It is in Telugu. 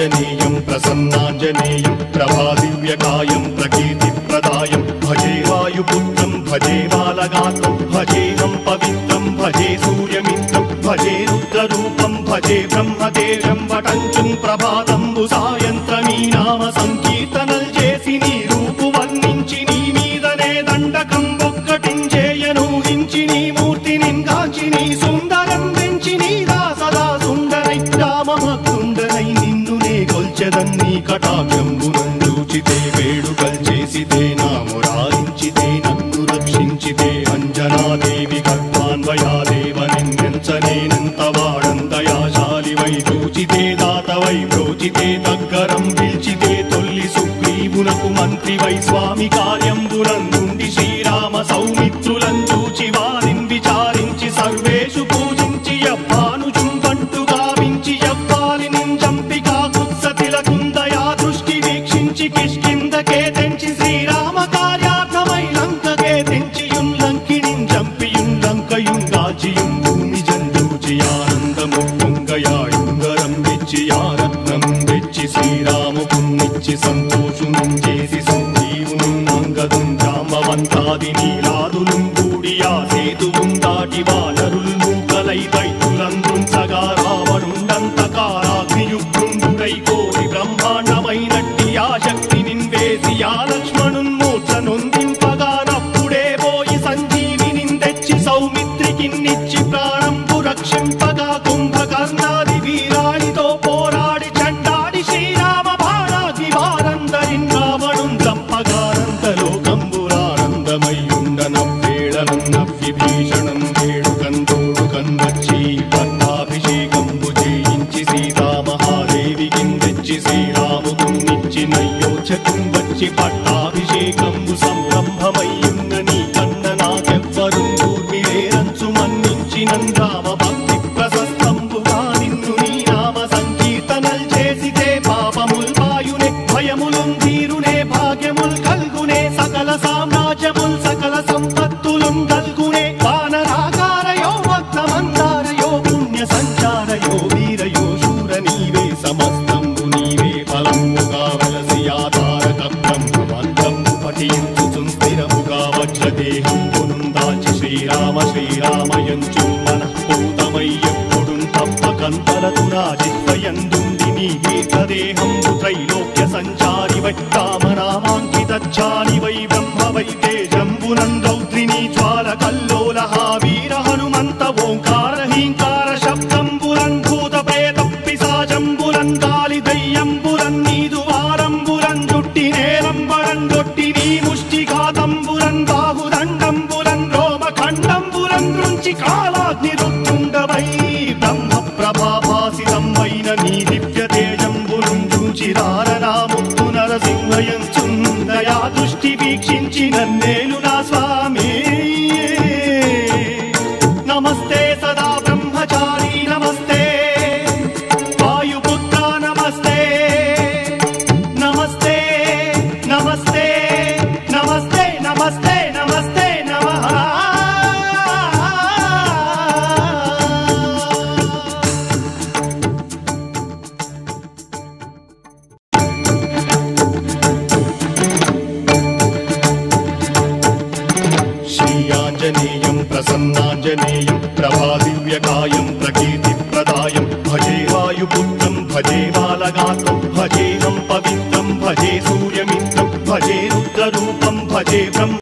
శ్రీయాంజనేయం ప్రసన్నాంజనేయం ప్రభాదివ్యకాయం ప్రకీర్తిప్రదాయం భజే వాయుపుత్రం భజే బాలగాత్రం భజేహం పవిత్రం భజే సూర్యమిత్రం భజే రుద్రరూపం భజే బ్రహ్మదేవం వటంచుం ప్రభాతంబు సాయంత్రమీ నామ సంకీర్తనల్ చేసి నీ రూపు వర్ణించి నీ మీదనే దండకం ఒక్కటించేయను హించి నీ మూర్తి నింగాచి నీ సుందరం పెంచి నీ దాసదా సుందరై రామభక్తుండరై నిన్ను నే కొల్చెదన్ని కటాక్షంబునందూచితే వేడుకల్ చేసితే నా మురారించితే నన్ను రక్షించితే అంజనాదేవి గర్భాన్వయాదేవ నిన్నెంచనేనంత వాడందయాశాలి వై చూచితే దాతవై ప్రోచితే దగ్గరం పిలిచితే తొల్లి సుగ్రీవునకు మంత్రి వై స్వామి కార్యంబునందుండి శ్రీరామ సౌమిత్రులం చూచి వారిని విచారించి సర్వేషు పూజించి యవ్వాను చుంబంటు గావించి యవ్వాలి నింజంపికా కుత్సతిలకుందయా దృష్టి వీక్షించి కిష్కిందకే తెంచి శ్రీరామ కార్యార్థమై లంకకే తెంచియుం లంకిణిం చంపియుం లంకయుం దాచియుం భూమి జందూచి ఆనందము పొంగయాయుంగరం వెచ్చి ఆరత్నం వెచ్చి శ్రీరాముకున్నిచ్చి సంతోషునం చేసి సంజీవును అంగదుం జాంబవంతాది నీలాదులు కూడి ఆ సేతువుం దాటి వానరులు మూకలై దైతులందుం సగా రావణుండంతకారాగ్నియుగ్రుండుడై కోటి బ్రహ్మాండమైనట్టి ఆ శక్తి నిన్వేసి ఆ లక్ష్మణున్ మూర్ఛ నొందింపగానప్పుడే పోయి సంజీవిని తెచ్చి సౌమిత్రికిన్నిచ్చి ప్రాణంపు రక్షింపగా కుంభకర్ణాది వీరాడితో పోరాడి చండాడి శ్రీరామ బాణాది వారందరిన్ రావణుం చంపగానంతలోకంబురానందమయ్యుండనవ్వేళనన్న విభీషణం వేడుకందోడు కన్వచ్చి పట్టాభిషేకంబు చేయించి సీతామహాదేవికి తెచ్చి శ్రీరాముకున్నిచ్చి నయ్యోచకం వచ్చి పట్టాభిషేకంబు సంరంభమయ్యున్న నీ కన్న నాకెవ్వరు కూర్మిలేరంచు మన్నించినం రామ భక్తి ప్రశస్తంబుగా నిన్ను నీ నామ సంకీర్తనల్ చేసితే పాపముల్ పాయునే భయములుం తీరునే భాగ్యముల్ కల్గునే సకల సామ్రాజ్యముల్ సకల సంపత్తులుం కల్గునే వానరాకారయో భక్తమందారయో పుణ్య సంచారయో వీరయో శూర నీవే సమస్తంబు నీవే ఫలముగా వలసి ఆధారక బ్రహ్మమంత్రము పఠించు సుస్థిరముగా వజ్రదేహం పునుందాచి శ్రీరామ శ్రీరామయంచు మనఃపూతమై ఎప్పుడు తప్పకంతలతు నా జిత్వయందుండి నీ దీర్ఘదేహంబు త్రైలోక్య సంచారి వై రామనామాంకితాని వై బ్రహ్మ వై తేజంబునం రౌద్రిని జ్వాల కల్లోల వీర హనుమంత ఓంకార హీంకార శబ్దంబురం భూత ప్రేత పిశాజంబురం కాలి దయ్యంబురం నీదు వారంబురం జుట్టి నేలంబరం గొట్టి నీ ముష్టిఘాతంబురం బాహుదండంబురం రోమ ఖండంబురం దృంచి కాలాగ్ని రుత్తుండవై బ్రహ్మ ప్రభాభాసితమైన నీ దివ్య తేజంబురం చూచి రారనాముత్తు నరసింహయంచుందయా దృష్టి వీక్షించి నన్నేలు నా స్వామి నమస్తే సదా బ్రహ్మచారి నమస్తే వాయుపుత్ర నమస్తే నమస్తే నమస్తే నమస్తే నమస్తే నమస్తే నమః శ్రీయాంజనేయం ప్రసన్నాంజనేయం ప్రభాదివ్యకాయం ప్రకీర్తిప్రదాయం భజే వాయుపుత్రం భజే బాలగాత్రం భజేహం పవిత్రం భజే సూర్యమిత్రం భజే రుద్రరూపం భజే బ్రహ్మ